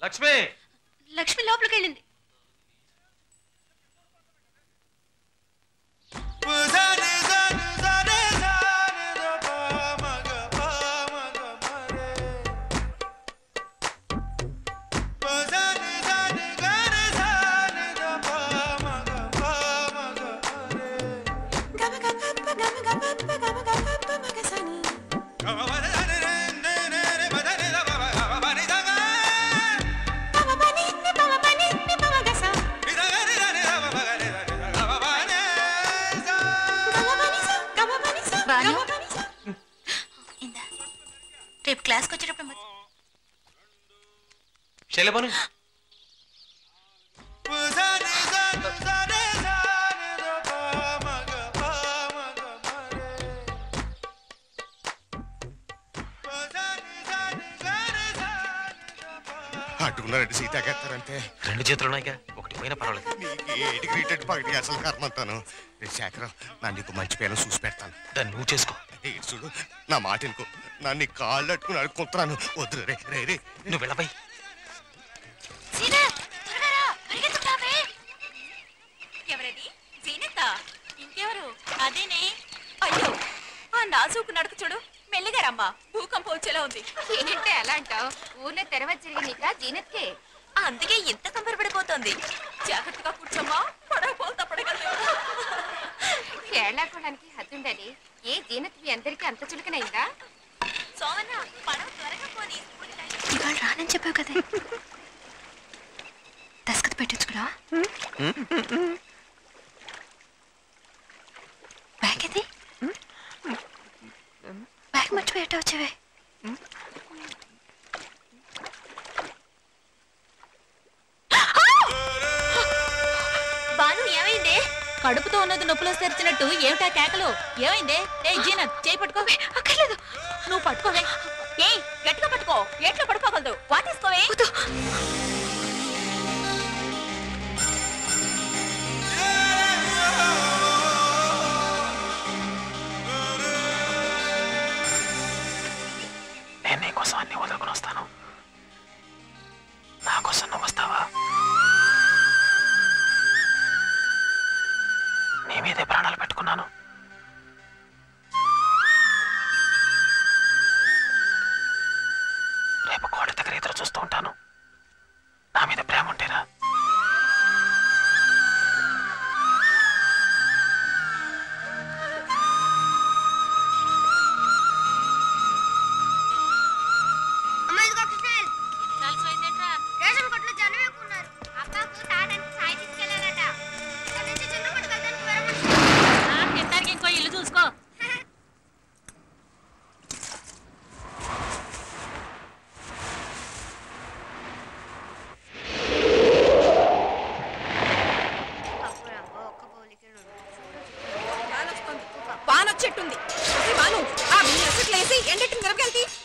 లక్ష్మి లక్ష్మి లోపలికి వెళ్ళింది బాను ఇందా రేపు క్లాస్కి వచ్చేటప్పుడు మరి శైలబాను అడ్డుకున్నారంటే సీతాకెత్తారంటే రెండు చేతులు ఉన్నాయిగా ఒకటి పోయినా పర్వాలేదు నీకు ఏడికి రేటెడ్ పగటి అసలు కర్మంతాను శేఖరం నా నీకు మంచి పేరు చూసి పెడతాను దాన్ని నువ్వు చేసుకో ఏ చూడు నా మాట అనుకో నా నీ కాళ్ళు అట్టుకుని అడుక్కుంటున్నాను వద్దు రే రే రే నువ్వు వెళ్ళబోయి సీనా త్వరగా రా పరిగెత్తుతావే ఎవరది జీనత్తా ఇంకెవరు అదేనే అయ్యో ఆ నాజూకు నడుకు చూడు మెల్లిగా రమ్మా భూకంపం వచ్చేలా ఉంది ఏంటంటే అలా అంటావు ఊర్లో తెరవ తిరిగినిక జీనత్కే అందుకే ఇంత కంపరపడిపోతుంది జాగ్రత్తగా కూర్చోమ్మా పడకపోతా పడగలదు కేరళకోవడానికి హద్దుండాలి ఏ జీనత్ మీ అందరికీ అంత చులకనైందా సోమన్న పడవ త్వరగా పోనీ స్కూల్ టైం ఇవాళ రానని చెప్పావు కదా దస్కత్ పెట్టించుకురా బ్యాగ్ ఇది బ్యాగ్ మర్చిపోయేట వచ్చేవే బాను ఏమైంది కడుపుతో ఉన్నది నొప్పులు తెరిచినట్టు ఏమిటా కేకలు ఏమైంది ఏ జీనత్ చేయి పట్టుకో అక్కర్లేదు నువ్వు పట్టుకోవే ఏయ్ గట్టిగా పట్టుకో ఎట్లా పట్టుకోగలదు వాటేసుకోవే నేను నీ కోసం అన్ని వదులుకొని వస్తాను నా కోసం నువ్వు వస్తావా నీ మీదే ప్రాణాలు పెట్టుకున్నాను రేపు కోట దగ్గర ఎదురు చూస్తూ ఉంటాను నా మీద ప్రేమ ఉంటేరా రేషన్ కొట్లో జనం ఎక్కువ ఉన్నారు అక్కకు తాడానికి సాయి తీసుకెళ్ళారట ఇక్కడ నుంచి చిన్న పట్టుకెళ్తానికి వేరే తింటానికి ఇంకో ఇల్లు చూసుకో వానొచ్చేట్టుంది బాను ఆ బియ్యం ఎసట్లేసి ఎండెట్టిన మిరపకాయలకి